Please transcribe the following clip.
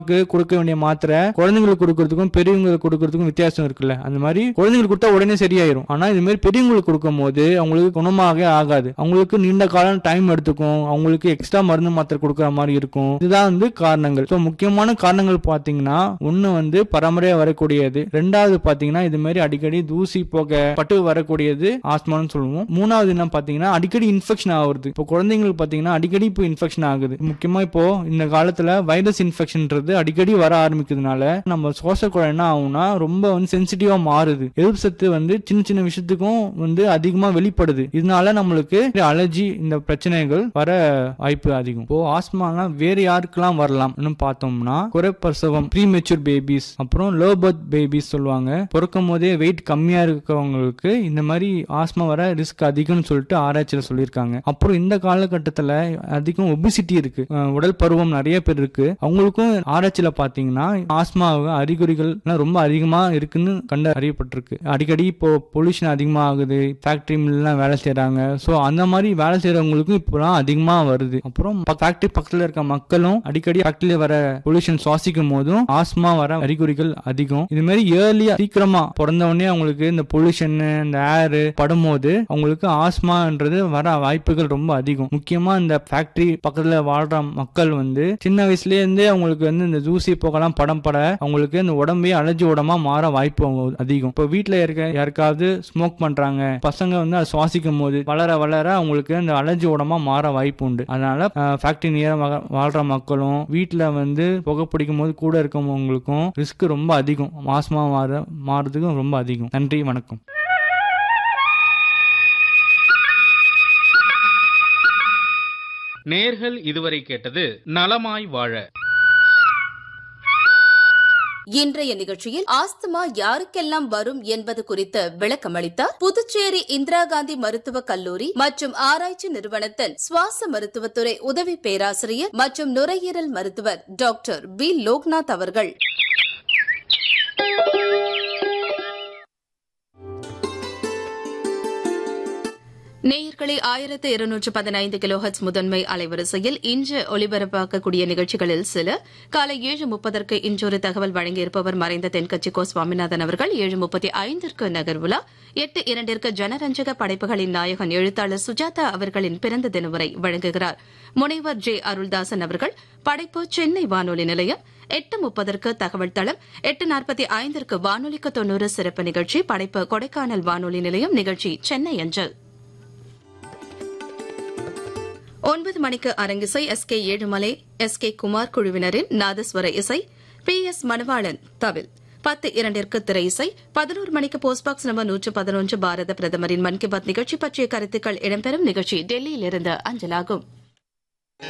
கொடுக்க வேண்டிய மாத்திரை குழந்தைங்களுக்கு கொடுக்கறதுக்கும் பெரியவங்களுக்கு கொடுக்கறதுக்கும் வித்தியாசம் இருக்குல்ல அந்த மாதிரி குழந்தைங்களுக்கு கொடுத்தா உடனே சரியாயிரும் ஆனா இது மாதிரி பெரியவங்களுக்கு கொடுக்கும் போது அவங்களுக்கு குணமாக ஆகாது அவங்களுக்கு நீண்ட காலம் டைம் எடுத்துக்கும் அவங்களுக்கு எக்ஸ்ட்ரா மருந்து மாத்திரை கொடுக்கற மாதிரி இருக்கும் இதுதான் வந்து காரணங்கள் ஸோ முக்கியமான காரணங்கள் பாத்தீங்கன்னா ஒண்ணு வந்து பரம்பரையா வரக்கூடியது ரெண்டாவது பாத்தீங்கன்னா இது மாதிரி அடிக்கடி தூசி போக பட்டு வரக்கூடியது ஆஸ்மான்னு சொல்லுவோம் மூணாவது என்ன பாத்தீங்கன்னா அடிக்கடி இன்ஃபெக்ஷன் ஆகுறது இப்போ குழந்தைங்களுக்கு பாத்தீங்கன்னா அடிக்கடி இப்போ இன்ஃபெக்ஷன் ஆகுது முக்கியமா இப்போ இந்த காலத்துல வைரஸ் இன்ஃபெக்ஷன்ன்றது அடிக்கடி வர ஆரம்பிக்கிறதுனால நம்ம சுவாசக்குழாய் என்ன ஆகும்னா ரொம்ப வந்து சென்சிட்டிவா மாறுது எதிர்ப்பு சத்து வந்து சின்ன சின்ன விஷயத்துக்கும் வந்து அதிகமா வெளிப்படுது இதனால நம்மளுக்கு அலர்ஜி இந்த பிரச்சனைகள் வர வாய்ப்பு அதிகம் இப்போ ஆஸ்மானா வேற யாருக்கெல்லாம் வரலாம்னு பார்த்தோம்னா குறைப்பிரசவம் ப்ரீ மெச்சூர் பேபிஸ் அப்புறம் லோ பர்த் பேபிஸ் சொல்லுவாங்க பிறக்கும் போதே வெயிட் கம்மியா இருக்கிறவங்களுக்கு இந்த மாதிரி ஆஸ்மா வர ரிஸ்க் அதிகம்னு சொல்லிட்டு ஆராய்ச்சியில் சொல்லியிருக்காங்க அப்புறம் இந்த காலகட்டத்தில் அதிகம் ஒபிசிட்டி இருக்கு அஹ் உடல் பருவம் நிறைய பேர் இருக்கு அவங்களுக்கும் ஆராய்ச்சியில் பார்த்தீங்கன்னா ஆஸ்மா அறிகுறிகள் எல்லாம் ரொம்ப அதிகமா இருக்குன்னு கண்டு அறியப்பட்டிருக்கு அடிக்கடி இப்போ பொல்யூஷன் அதிகமா ஆகுது ஃபேக்டரி மில்லாம் வேலை செய்றாங்க ஸோ அந்த மாதிரி வேலை செய்யறவங்களுக்கும் இப்போலாம் அதிகமா வருது அப்புறம் ஃபேக்டரி பக்கத்துல இருக்க மக்களும் அடிக்கடி ஃபேக்டரியில வர பொல்யூஷன் சுவாசிக்கும் போதும் ஆஸ்மா வர அறிகுறிகள் அதிகம் இது மாதிரி ஏர்லியா சீக்கிரமா பிறந்த உடனே அவங்களுக்கு இந்த பொல்யூஷன் இந்த ஏர் படும்போது அவங்களுக்கு ஆஸ்மான்றது வர வாய்ப்புகள் ரொம்ப அதிகம் முக்கியமா இந்த ஃபேக்டரி பக்கத்துல வாழ்ற மக்கள் வந்து சின்ன வயசுல இருந்தே அவங்களுக்கு வந்து இந்த தூசி புகைலாம் படம் பட அவங்களுக்கு இந்த உடம்பே அலர்ஜி உடம்பா மாற வாய்ப்பு அவங்க அதிகம் இப்போ வீட்டுல இருக்க யாருக்காவது ஸ்மோக் பண்றாங்க பசங்க வந்து அதை சுவாசிக்கும் போது வளர வளர அவங்களுக்கு இந்த அலர்ஜி உடம்பா மாற வாய்ப்பு உண்டு அதனால ஃபேக்டரி நியர வாழ்ற மக்களும் வீட்டுல வந்து புகை பிடிக்கும் போது கூட இருக்கவங்களுக்கும் ரிஸ்க் ரொம்ப அதிகம் மாசமா மாற மாறதுக்கும் ரொம்ப அதிகம் நன்றி வணக்கம் நேர்கள் இதுவரை கேட்டது நலமாய் வாழ இன்றைய நிகழ்ச்சியில் ஆஸ்துமா யாருக்கெல்லாம் வரும் என்பது குறித்து விளக்கமளித்தார் புதுச்சேரி இந்திரா காந்தி மருத்துவக் கல்லூரி மற்றும் ஆராய்ச்சி நிறுவனத்தின் சுவாச மருத்துவத்துறை உதவி பேராசிரியர் மற்றும் நுரையீரல் மருத்துவர் டாக்டர் பி லோக்நாத் அவர்கள் நேயர்களே ஆயிரத்து இருநூற்று பதினைந்து கிலோஹெட்ஸ் முதன்மை அலைவரிசையில் இன்று ஒலிபரப்பாக்கக்கூடிய நிகழ்ச்சிகளில் சில காலை ஏழு முப்பதற்கு இன்றொரு தகவல் வழங்கியிருப்பவர் மறைந்த தென்கட்சி கோ சுவாமிநாதன் அவர்கள் ஏழு முப்பத்தி ஐந்திற்கு நகர்வுலா எட்டு இரண்டிற்கு ஜனரஞ்சக படைப்புகளின் நாயகன் எழுத்தாளர் சுஜாதா அவர்களின் பிறந்த தினமுறை வழங்குகிறார் முனைவர் ஜே அருள்தாசன் அவர்கள் படைப்பு சென்னை வானொலி நிலையம் எட்டு முப்பதற்கு தகவல் தளம் எட்டு நாற்பத்தி ஐந்திற்கு வானொலிக்கு தொன்னூறு சிறப்பு நிகழ்ச்சி படைப்பு கொடைக்கானல் வானொலி நிலையம் நிகழ்ச்சி சென்னை அஞ்சல் ஒன்பது மணிக்கு அரங்கிசை S K Ezhumalai S K Kumar குழுவினரின் நாதஸ்வர இசை பி எஸ் மணவாளன் தவில் பத்து இரண்டிற்கு திரை இசை பதினோரு மணிக்கு போஸ்ட்பாக்ஸ் நம்பர் நூற்று பதினொன்று பாரத பிரதமரின் மன் கி பாத் நிகழ்ச்சி பற்றிய கருத்துக்கள் இடம்பெறும் நிகழ்ச்சி டெல்லியிலிருந்து அஞ்சலாகும்